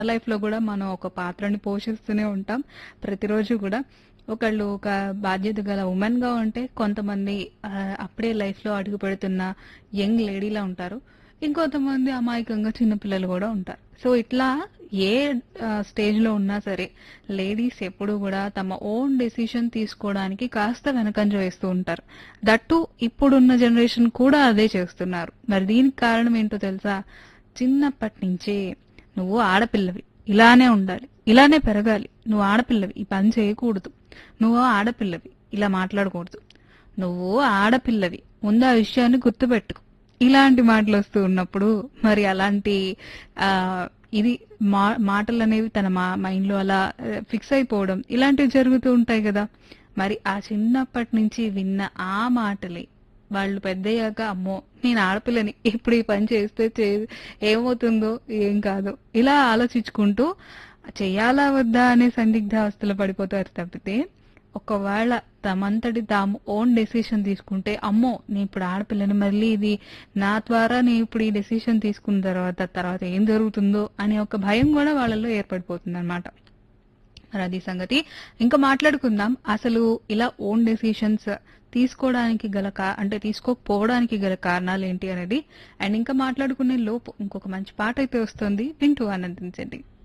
life లో కూడా మనం ఒక పాత్రని పోషిస్తూనే ఉంటాం ప్రతిరోజు కూడా ఒకళ్ళు ఒక బాధ్యత గల ఉమెన్ గా ఉంటే కొంతమంది ఆ, అప్పుడే లైఫ్ లో అడుగు పెడుతున్న యంగ్ లేడీలా ఉంటారు ఇంకొంతమంది అమాయకంగా చిన్నపిల్లలు కూడా ఉంటారు సో ఇట్లా ఏ స్టేజ్ లో ఉన్నా సరే లేడీస్ ఎప్పుడు కూడా తమ ఓన్ డెసిషన్ తీసుకోవడానికి కాస్త వెనకంజ వేస్తూ ఉంటారు దట్టు ఇప్పుడున్న జనరేషన్ కూడా అదే చేస్తున్నారు మరి దీనికి కారణం ఏంటో తెలుసా చిన్నప్పటి నుంచే నువ్వు ఆడపిల్లవి ఇలానే ఉండాలి ఇలానే పెరగాలి నువ్వు ఆడపిల్లవి ఈ పని చేయకూడదు నువ్వు ఆడపిల్లవి ఇలా మాట్లాడకూడదు నువ్వు ఆడపిల్లవి ముందు ఆ విషయాన్ని గుర్తుపెట్టుకో ఇలాంటి మాటలు వస్తూ ఉన్నప్పుడు మరి అలాంటి ఆ ఇది మా మాటలు అనేవి తన మా మైండ్ లో అలా ఫిక్స్ అయిపోవడం ఇలాంటివి జరుగుతూ ఉంటాయి కదా మరి ఆ చిన్నప్పటి నుంచి విన్న ఆ మాటలే వాళ్ళు పెద్దయ్యాక అమ్మో నేను ఆడపిల్లని ఇప్పుడు ఈ పని చేస్తే చే- ఏమవుతుందో ఏం కాదో ఇలా ఆలోచించుకుంటూ చెయ్యాలా వద్దా అనే సందిగ్ధావస్థలో పడిపోతారు తప్పితే ఒకవేళ తమంతటి తాము ఓన్ డెసిషన్ తీసుకుంటే అమ్మో నేను ఇప్పుడు ఆడపిల్లని మళ్ళీ ఇది నా ద్వారా నేను ఇప్పుడు ఈ డెసిషన్ తీసుకున్న తర్వాత తర్వాత ఏం జరుగుతుందో అనే ఒక భయం కూడా వాళ్ళలో ఏర్పడిపోతుంది అనమాట మరి అది సంగతి ఇంకా మాట్లాడుకుందాం అసలు ఇలా ఓన్ డెసిషన్స్ తీసుకోవడానికి గల కా- అంటే తీసుకోకపోవడానికి గల కారణాలు ఏంటి అనేది అండ్ ఇంకా మాట్లాడుకునే లోపు ఇంకొక మంచి పాట అయితే వస్తుంది వింటూ ఆనందించండి